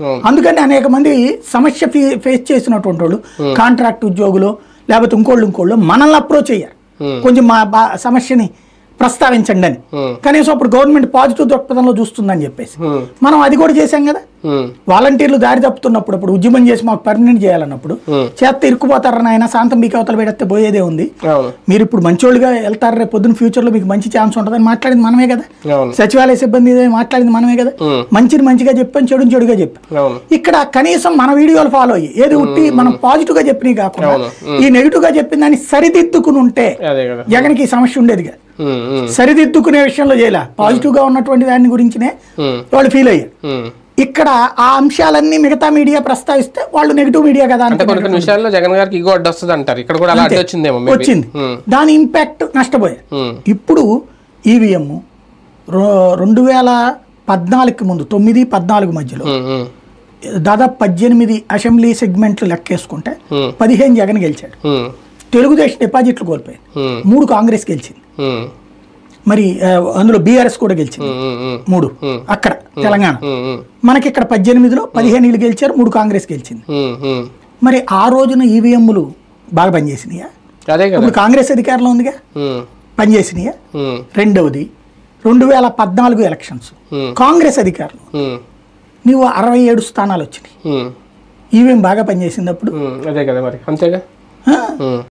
అవును. అందుకని అనేక మంది సమస్య ఫే- ఫేస్ చేసినటువంటి వాళ్ళు కాంట్రాక్ట్ ఉద్యోగులు లేకపోతే ఇంకోళ్ళు ఇంకోళ్ళు మనల్ని అప్రోచ్ అయ్యారు కొంచెం మా బా- సమస్యని ప్రస్తావించండి అని Hmm. కనీసం అప్పుడు గవర్నమెంట్ పాజిటివ్ దృక్పథంలో చూస్తుందని చెప్పేసి Hmm. మనం అది కూడా చేశాం కదా ఉమ్, వాలంటీర్లు దారి తప్పుతున్నప్పుడు అప్పుడు ఉద్యమం చేసి మాకు పర్మనెంట్ చేయాలన్నప్పుడు Hmm. చేత ఇరుక్కుపోతారని ఆయన శాంతం మీకు అవతల పెడితే పోయేదే ఉంది అవును మీరు ఇప్పుడు మంచోళ్ళుగా వెళ్తారు రేపు పొద్దున ఫ్యూచర్లో మీకు మంచి ఛాన్స్ ఉంటుందని మాట్లాడింది మనమే కదా అవును సచివాలయ సిబ్బంది ఇదే మాట్లాడింది మనమే కదా Hmm. మంచిని మంచిగా చెప్పాం చెడుని చెడుగా చెప్పాం అవును ఇక్కడ కనీసం మన వీడియోలు ఫాలో అయ్యి ఏది ఉట్టి మనం పాజిటివ్ గా చెప్పినవి కాకుండా అవును. ఈ నెగిటివ్ గా చెప్పిన దాన్ని సరిదిద్దుకుని ఉంటే అదే కదా జగన్కి ఈ సమస్య ఉండేది కదా ఉమ్, ఉమ్, సరిదిద్దుకునే విషయంలో చేయలే పాజిటివ్ గా ఉన్నటువంటి దాని గురించినే ఉమ్, వాళ్ళు ఫీల్ అయ్యారు ఉమ్. ఇక్కడ ఆ అంశాలన్నీ మిగతా మీడియా ప్రస్తావిస్తే వాళ్ళు నెగిటివ్ మీడియా కదా అంటే కొన్ని అనుకున్నారు కొన్ని విషయాల్లో జగన్ గారికి ఇగో అడ్డు వస్తుంది అంటారు ఇక్కడ కూడా అలా అడ్డు వచ్చిందేమో maybe. వచ్చింది ఉమ్, దాని ఇంపాక్ట్ నష్టపోయారు ఉమ్, ఇప్పుడు ఈవీఎం రెండు వేల పద్నాలుగుకి ముందు తొమ్మిది పద్నాలుగు మధ్యలో ఉమ్, ఉమ్, దాదాపు పద్దెనిమిది అసెంబ్లీ సెగ్మెంట్లు లెక్కేసుకుంటే Hmm. పదిహేను జగన్ గెలిచాడు ఉమ్, తెలుగుదేశం డిపాజిట్లు కోల్పోయింది ఉమ్, మూడు కాంగ్రెస్ గెలిచింది ఉమ్, మరి ఆ, అందులో బీఆర్ఎస్ కూడా గెలిచింది ఉమ్, ఉమ్, ఉమ్, మూడు అక్కడ తెలంగాణ ఉమ్, ఉమ్, మనకి ఇక్కడ పద్దెనిమిదిలో పదిహేను ఇళ్ళు గెలిచారు మూడు కాంగ్రెస్ గెలిచింది ఉమ్, ఉమ్. మరి ఆ రోజున ఈవీఎంలు బాగా పనిచేసినాయా అదే కదా ఇప్పుడు కాంగ్రెస్ అధికారంలో ఉందిగా ఉమ్, పనిచేసినాయా ఉమ్, రెండవది రెండు వేల పద్నాలుగు ఎలక్షన్స్ Hmm. కాంగ్రెస్ అధికారంలో ఉమ్, నీవు అరవై ఏడు స్థానాలు వచ్చినాయి ఉమ్, ఈవీఎం బాగా పనిచేసింది అప్పుడు ఉమ్, అదే కదా మరి అంతేగా ఆ? ఉమ్,